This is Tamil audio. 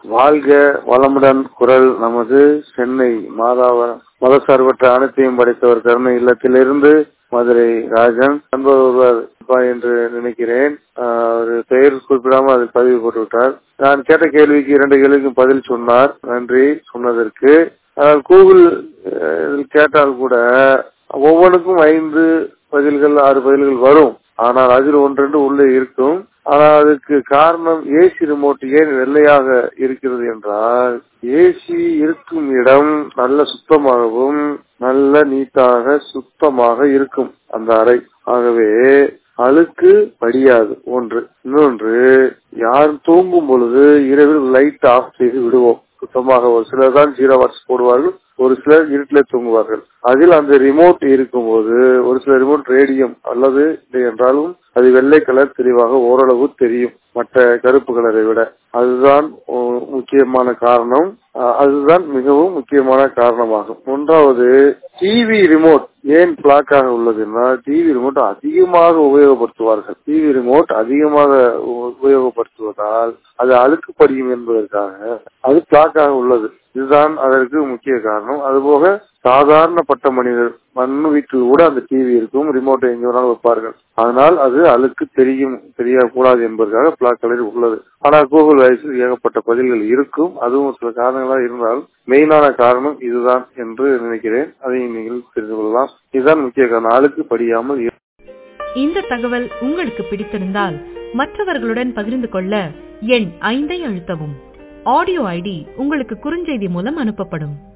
வாழ்க வளமுடன் குரல் நமது சென்னை மாதாவ மதசார்பற்ற அனைத்தையும் படைத்தவர் கருணை இல்லத்திலிருந்து மதுரை ராஜன் நண்பர் ஒருவர் இருப்பார் என்று நினைக்கிறேன் ஆஹ் ஒரு பெயர் குறிப்பிடாமல் அதில் பதிவு போட்டு விட்டார் நான் கேட்ட கேள்விக்கு இரண்டு கேள்விக்கும் பதில் சொன்னார் நன்றி சொன்னதற்கு ஆனால் கூகுள் அஹ், இதில் கேட்டால் கூட ஒவ்வொன்றுக்கும் ஐந்து பதில்கள் ஆறு பதில்கள் வரும் ஆனால் அதில் ஒன்றென்று உள்ளே இருக்கும் ஆனால் அதுக்கு காரணம் ஏசி ரிமோட் ஏன் வெள்ளையாக இருக்கிறது என்றால் ஏசி இருக்கும் இடம் நல்ல சுத்தமாகவும் நல்ல நீட்டாக சுத்தமாக இருக்கும் அந்த அறை ஆகவே அழுக்கு படியாது ஒன்று இன்னொன்று யார் தூங்கும் பொழுது இரவில் லைட் ஆஃப் செய்து விடுவோம் சுத்தமாக ஒரு சிலர் தான் ஜீரோ வாட்ஸ் போடுவார்கள் ஒரு சிலர் இருட்டிலே தூங்குவார்கள் அதில் அந்த ரிமோட் இருக்கும்போது ஒரு சில ரிமோட் ரேடியம் அல்லது இல்லை என்றாலும் அது வெள்ளை கலர் தெளிவாக ஓரளவு தெரியும் மற்ற கருப்பு கலரை விட அதுதான் ஒ- முக்கியமான காரணம் அஹ் அதுதான் மிகவும் முக்கியமான காரணமாகும் மூன்றாவது டிவி ரிமோட் ஏன் பிளாக்காக உள்ளதுன்னா டிவி ரிமோட் அதிகமாக உபயோகப்படுத்துவார்கள் டிவி ரிமோட் அதிகமாக உ- உபயோகப்படுத்துவதால் அது அழுக்கு படியும் என்பதற்காக அது பிளாக்காக உள்ளது இதுதான் அதற்கு முக்கிய காரணம் அதுபோக சாதாரணப்பட்ட மனிதர் மண்ணு வீட்டில் கூட அந்த டிவி இருக்கும் ரிமோட்டை எங்க வேணாலும் வைப்பார்கள் அதனால் அது அழுக்கு தெரியும் தெரியக்கூடாது என்பதற்காக பிளாக் கலர் உள்ளது ஆனால் கூகுள் வயசில் ஏகப்பட்ட பதில்கள் இருக்கும் அதுவும் சில காரணங்களாக இருந்தால் மெயினான காரணம் இதுதான் என்று நினைக்கிறேன் அதை நீங்கள் தெரிந்து கொள்ளலாம் இதுதான் முக்கிய காரணம் அழுக்கு படியாமல் இரு- இந்த தகவல் உங்களுக்கு பிடித்திருந்தால் மற்றவர்களுடன் பகிர்ந்து கொள்ள எண் ஐந்தை அழுத்தவும் ஆடியோ ஐடி உங்களுக்கு குறுஞ்செய்தி மூலம் அனுப்பப்படும்